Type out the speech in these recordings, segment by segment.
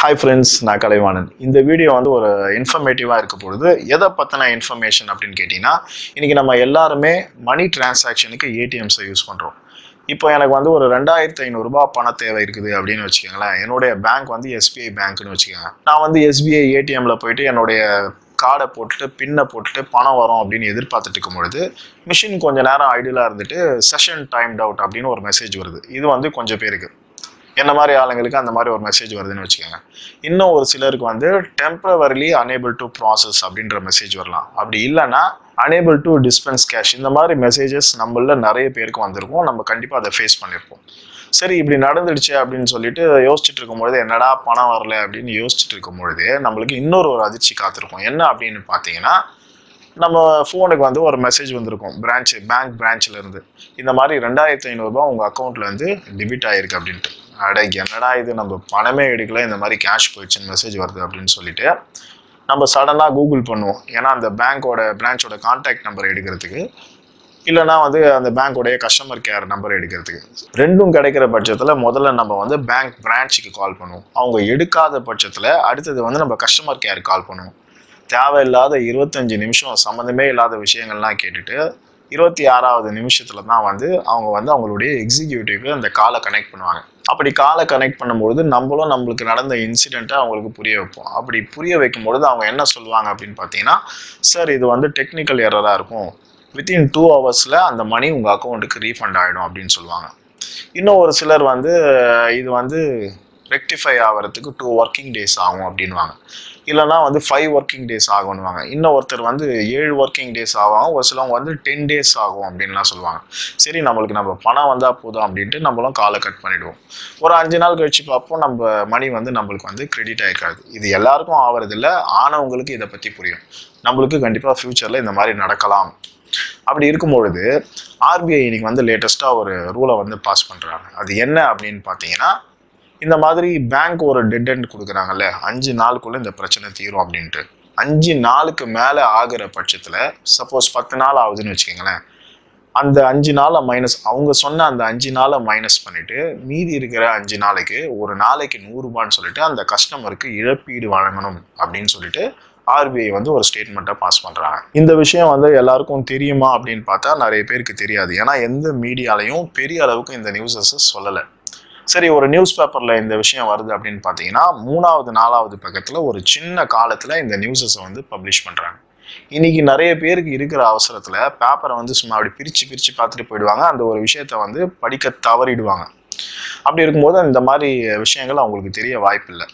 hi friends நான் கலைவாணன் இந்த video வந்து ஒரு இன்ஃபர்மேட்டிவாக இருக்க பொழுது எதை பற்றின இன்ஃபர்மேஷன் அப்படின்னு கேட்டிங்கன்னா இன்றைக்கி நம்ம எல்லாருமே மணி டிரான்சாக்ஷனுக்கு ஏடிஎம்ஸை யூஸ் பண்ணுறோம் இப்போ எனக்கு வந்து ஒரு ரெண்டாயிரத்தி ஐநூறுரூபா பண தேவை இருக்குது அப்படின்னு வச்சுக்கோங்களேன் என்னுடைய பேங்க் வந்து எஸ்பிஐ பேங்க்னு வச்சுக்கோங்க நான் வந்து எஸ்பிஐ ஏடிஎம்ல போயிட்டு என்னுடைய கார்டை போட்டுட்டு பின்னை போட்டுட்டு பணம் வரும் அப்படின்னு எதிர்பார்த்துட்டு இருக்கும் பொழுது மிஷின் கொஞ்ச நேரம் ஐடியலாக இருந்துட்டு செஷன் டைம்ட் அவுட் அப்படின்னு ஒரு மெசேஜ் வருது இது வந்து கொஞ்சம் பேருக்கு என்ன மாதிரி ஆளுங்களுக்கு அந்த மாதிரி ஒரு மெசேஜ் வருதுன்னு வச்சுக்கோங்க இன்னும் ஒரு சிலருக்கு வந்து டெம்பரவரிலி unable டு ப்ராசஸ் அப்படின்ற மெசேஜ் வரலாம் அப்படி இல்லைன்னா unable டு டிஸ்பென்ஸ் கேஷ் இந்த மாதிரி மெசேஜஸ் நம்மள நிறைய பேருக்கு வந்திருக்கும் நம்ம கண்டிப்பாக அதை ஃபேஸ் பண்ணியிருப்போம் சரி இப்படி நடந்துடுச்சு அப்படின்னு சொல்லிட்டு யோசிச்சுட்டு இருக்கும்பொழுது என்னடா பணம் வரல அப்படின்னு யோசிச்சுட்டு இருக்கும் பொழுது நம்மளுக்கு இன்னொரு ஒரு அதிர்ச்சி காத்திருக்கும் என்ன அப்படின்னு பார்த்தீங்கன்னா நம்ம ஃபோனுக்கு வந்து ஒரு மெசேஜ் வந்திருக்கும் பிரான்ச் பேங்க் பிரான்ச்ல இருந்து இந்த மாதிரி ரெண்டாயிரத்தி ஐநூறுரூபா உங்கள் அக்கௌண்ட்ல இருந்து டெபிட் ஆயிருக்கு அப்படின்ட்டு அட என்னடா இது நம்ம பணமே எடுக்கல இந்த மாதிரி கேஷ் போயிடுச்சுன்னு மெசேஜ் வருது அப்படின்னு சொல்லிட்டு நம்ம சடனாக கூகுள் பண்ணுவோம் ஏன்னா அந்த பேங்க்கோட பிரான்ச்சோட கான்டாக்ட் நம்பர் எடுக்கிறதுக்கு இல்லைனா வந்து அந்த பேங்க்கோடைய கஸ்டமர் கேர் நம்பர் எடுக்கிறதுக்கு ரெண்டும் கிடைக்கிற பட்சத்தில் முதல்ல நம்ம வந்து பேங்க் பிரான்ச்சுக்கு கால் பண்ணுவோம் அவங்க எடுக்காத பட்சத்தில் அடுத்தது வந்து நம்ம கஸ்டமர் கேருக்கு கால் பண்ணுவோம் தேவையில்லாத இருபத்தஞ்சு நிமிஷம் சம்மந்தமே இல்லாத விஷயங்கள்லாம் கேட்டுட்டு இருபத்தி ஆறாவது நிமிஷத்துல தான் வந்து அவங்க வந்து அவங்களுடைய எக்ஸிக்யூட்டிவ்க்கு அந்த காலை கனெக்ட் பண்ணுவாங்க அப்படி காலை கனெக்ட் பண்ணும்பொழுது நம்மளும் நம்மளுக்கு நடந்த இன்சிடெண்ட்டை அவங்களுக்கு புரிய வைப்போம் அப்படி புரிய வைக்கும் பொழுது அவங்க என்ன சொல்லுவாங்க அப்படின்னு பார்த்தீங்கன்னா சார் இது வந்து டெக்னிக்கல் எரராக இருக்கும் வித்தின் டூ ஹவர்ஸில் அந்த மணி உங்கள் அக்கௌண்ட்டுக்கு ரீஃபண்ட் ஆகிடும் அப்படின்னு சொல்லுவாங்க இன்னும் ஒரு சிலர் வந்து இது வந்து ரெக்டிஃபை ஆகிறதுக்கு டூ ஒர்க்கிங் டேஸ் ஆகும் அப்படின்வாங்க இல்லைனா வந்து ஃபைவ் ஒர்க்கிங் டேஸ் ஆகும்னுவாங்க இன்னும் ஒருத்தர் வந்து ஏழு ஒர்க்கிங் டேஸ் ஆகும் ஒரு சிலவங்க வந்து டென் டேஸ் ஆகும் அப்படின்லாம் சொல்லுவாங்க சரி நம்மளுக்கு நம்ம பணம் வந்தால் போதும் அப்படின்ட்டு நம்மளும் காலை கட் பண்ணிடுவோம் ஒரு அஞ்சு நாள் கழிச்சு பார்ப்போம் நம்ம மணி வந்து நம்மளுக்கு வந்து கிரெடிட் ஆகிருக்காது இது எல்லாருக்கும் ஆவறதில்ல ஆனவங்களுக்கு இதை பற்றி புரியும் நம்மளுக்கு கண்டிப்பாக ஃப்யூச்சரில் இந்த மாதிரி நடக்கலாம் அப்படி இருக்கும் பொழுது ஆர்பிஐ இன்னைக்கு வந்து லேட்டஸ்ட்டாக ஒரு ரூலை வந்து பாஸ் பண்ணுறாங்க அது என்ன அப்படின்னு பார்த்தீங்கன்னா இந்த மாதிரி பேங்க் ஒரு டெட் எண்ட் கொடுக்குறாங்கல்ல அஞ்சு நாளுக்குள்ள இந்த பிரச்சனை தீரும் அப்படின்ட்டு அஞ்சு நாளுக்கு மேலே ஆகிற பட்சத்தில் சப்போஸ் பத்து நாள் ஆகுதுன்னு வச்சுக்கோங்களேன் அந்த அஞ்சு நாளை மைனஸ் அவங்க சொன்ன அந்த அஞ்சு நாளை மைனஸ் பண்ணிட்டு மீதி இருக்கிற அஞ்சு நாளைக்கு ஒரு நாளைக்கு நூறுரூபான்னு சொல்லிட்டு அந்த கஸ்டமருக்கு இழப்பீடு வழங்கணும் அப்படின்னு சொல்லிட்டு ஆர்பிஐ வந்து ஒரு ஸ்டேட்மெண்ட்டை பாஸ் பண்ணுறாங்க இந்த விஷயம் வந்து எல்லாருக்கும் தெரியுமா அப்படின்னு பார்த்தா நிறைய பேருக்கு தெரியாது ஏன்னா எந்த மீடியாலையும் பெரிய அளவுக்கு இந்த நியூஸஸ் சொல்லலை சரி ஒரு நியூஸ் பேப்பரில் இந்த விஷயம் வருது அப்படின்னு பார்த்தீங்கன்னா மூணாவது நாலாவது பக்கத்தில் ஒரு சின்ன காலத்தில் இந்த நியூஸஸை வந்து பப்ளிஷ் பண்ணுறாங்க இன்னைக்கு நிறைய பேருக்கு இருக்கிற அவசரத்தில் பேப்பரை வந்து சும்மா அப்படி பிரித்து பிரித்து பார்த்துட்டு போயிடுவாங்க அந்த ஒரு விஷயத்த வந்து படிக்க தவறிடுவாங்க அப்படி இருக்கும்போது இந்த மாதிரி விஷயங்கள் அவங்களுக்கு தெரிய வாய்ப்பில்லை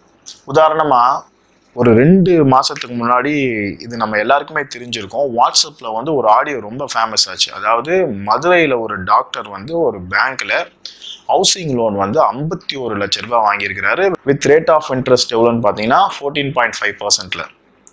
உதாரணமாக ஒரு ரெண்டு மாதத்துக்கு முன்னாடி இது நம்ம எல்லாருக்குமே தெரிஞ்சிருக்கோம் வாட்ஸ்அப்பில் வந்து ஒரு ஆடியோ ரொம்ப ஃபேமஸ் ஆச்சு அதாவது மதுரையில் ஒரு டாக்டர் வந்து ஒரு பேங்க்கில் ஹவுசிங் லோன் வந்து ஐம்பத்தி ஒரு லட்ச ரூபாய் வாங்கியிருக்கிறாரு வித் ரேட் ஆஃப் இன்ட்ரெஸ்ட் எவ்வளோன்னு பார்த்தீங்கன்னா ஃபோர்டீன் பாயிண்ட் ஃபைவ் பர்சன்ட்ல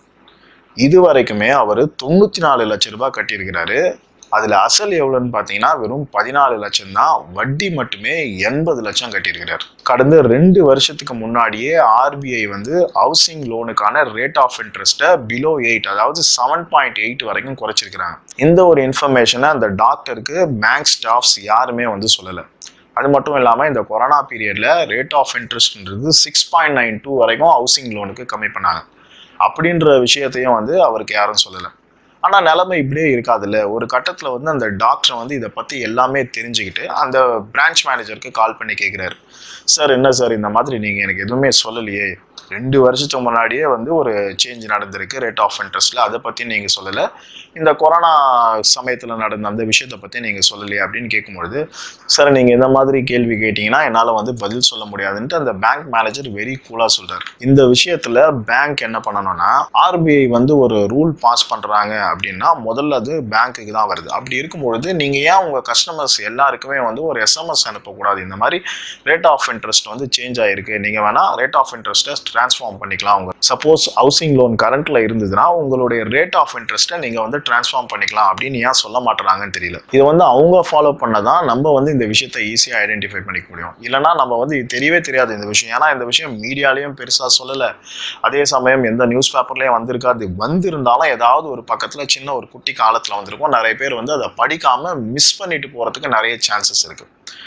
இது வரைக்குமே அவர் தொண்ணூற்றி நாலு லட்ச ரூபாய் கட்டியிருக்கிறாரு அதில் அசல் எவ்வளோன்னு பார்த்தீங்கன்னா வெறும் பதினாலு லட்சம் தான் வட்டி மட்டுமே எண்பது லட்சம் கட்டியிருக்கிறார் கடந்த ரெண்டு வருஷத்துக்கு முன்னாடியே ஆர்பிஐ வந்து ஹவுசிங் லோனுக்கான ரேட் ஆஃப் இன்ட்ரெஸ்ட்டை பிலோ எயிட் அதாவது செவன் பாயிண்ட் எயிட் வரைக்கும் குறைச்சிருக்கிறாங்க இந்த ஒரு இன்ஃபர்மேஷனை அந்த டாக்டருக்கு பேங்க் ஸ்டாஃப்ஸ் யாருமே வந்து சொல்லலை அது மட்டும் இல்லாமல் இந்த கொரோனா பீரியடில் ரேட் ஆஃப் இன்ட்ரெஸ்ட்ன்றது சிக்ஸ் பாயிண்ட் நைன் டூ வரைக்கும் ஹவுசிங் லோனுக்கு கம்மி பண்ணாங்க அப்படின்ற விஷயத்தையும் வந்து அவருக்கு யாரும் சொல்லலை ஆனால் நிலைமை இப்படியே இருக்காதுல்ல ஒரு கட்டத்தில் வந்து அந்த டாக்டர் வந்து இதை பற்றி எல்லாமே தெரிஞ்சுக்கிட்டு அந்த பிரான்ச் மேனேஜருக்கு கால் பண்ணி கேட்குறாரு சார் என்ன சார் இந்த மாதிரி நீங்கள் எனக்கு எதுவுமே சொல்லலையே ரெண்டு வருஷத்துக்கு முன்னாடியே வந்து ஒரு சேஞ்ச் நடந்திருக்கு ரேட் ஆஃப் இன்ட்ரெஸ்ட்டில் அதை பற்றி நீங்கள் சொல்லலை இந்த கொரோனா சமயத்தில் நடந்த அந்த விஷயத்தை பற்றி நீங்கள் சொல்லலையே அப்படின்னு கேட்கும்பொழுது சார் நீங்கள் இந்த மாதிரி கேள்வி கேட்டிங்கன்னா என்னால் வந்து பதில் சொல்ல முடியாதுன்ட்டு அந்த பேங்க் மேனேஜர் வெரி கூலாக சொல்கிறார் இந்த விஷயத்தில் பேங்க் என்ன பண்ணணும்னா ஆர்பிஐ வந்து ஒரு ரூல் பாஸ் பண்ணுறாங்க அப்படின்னா முதல்ல அது பேங்க்குக்கு தான் வருது அப்படி இருக்கும்பொழுது நீங்கள் ஏன் உங்கள் கஸ்டமர்ஸ் எல்லாருக்குமே வந்து ஒரு எஸ்எம்எஸ் அனுப்பக்கூடாது இந்த மாதிரி ரேட் ஆஃப் இன்ட்ரெஸ்ட் வந்து சேஞ்ச் ஆகிருக்கு நீங்கள் வேணால் ரேட் ஆஃப் இன்ட்ரெஸ்ட்டை ட்ரான்ஸ்ஃபார்ம் பண்ணிக்கலாம் உங்க சப்போஸ் ஹவுசிங் லோன் கரண்ட்ல இருந்ததுன்னா உங்களுடைய ரேட் ஆஃப் இன்ட்ரெஸ்ட்டை நீங்கள் வந்து ட்ரான்ஸ்ஃபார்ம் பண்ணிக்கலாம் அப்படின்னு ஏன் சொல்ல மாட்டுறாங்கன்னு தெரியல இது வந்து அவங்க ஃபாலோ பண்ணதான் நம்ம வந்து இந்த விஷயத்தை ஈஸியாக ஐடென்டிஃபை பண்ணிக்க முடியும் இல்லைனா நம்ம வந்து இது தெரியவே தெரியாது இந்த விஷயம் ஏன்னா இந்த விஷயம் மீடியாலையும் பெருசாக சொல்லலை அதே சமயம் எந்த நியூஸ் பேப்பர்லேயும் வந்திருக்காது வந்திருந்தாலும் ஏதாவது ஒரு பக்கத்தில் சின்ன ஒரு குட்டி காலத்தில் வந்திருக்கும் நிறைய பேர் வந்து அதை படிக்காமல் மிஸ் பண்ணிட்டு போகிறதுக்கு நிறைய சான்சஸ் இருக்குது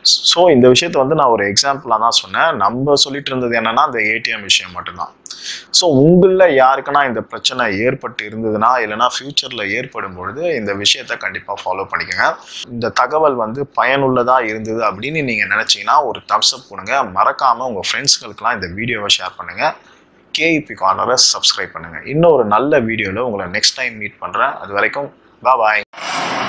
ஸோ இந்த விஷயத்தை வந்து நான் ஒரு எக்ஸாம்பிளாக தான் சொன்னேன் நம்ம சொல்லிட்டு இருந்தது என்னன்னா அந்த ஏடிஎம் விஷயம் மட்டும்தான் ஸோ உங்களில் யாருக்குன்னா இந்த பிரச்சனை ஏற்பட்டு இருந்ததுன்னா இல்லைனா ஃப்யூச்சரில் ஏற்படும் பொழுது இந்த விஷயத்த கண்டிப்பாக ஃபாலோ பண்ணிக்கோங்க இந்த தகவல் வந்து பயனுள்ளதாக இருந்தது அப்படின்னு நீங்கள் நினச்சிங்கன்னா ஒரு தம்ஸ் அப் கொடுங்க மறக்காமல் உங்கள் ஃப்ரெண்ட்ஸ்களுக்கெல்லாம் இந்த வீடியோவை ஷேர் பண்ணுங்கள் கேஇபி கார்னரை சப்ஸ்கிரைப் பண்ணுங்கள் இன்னும் ஒரு நல்ல வீடியோவில் உங்களை நெக்ஸ்ட் டைம் மீட் பண்ணுறேன் அது வரைக்கும் பாய்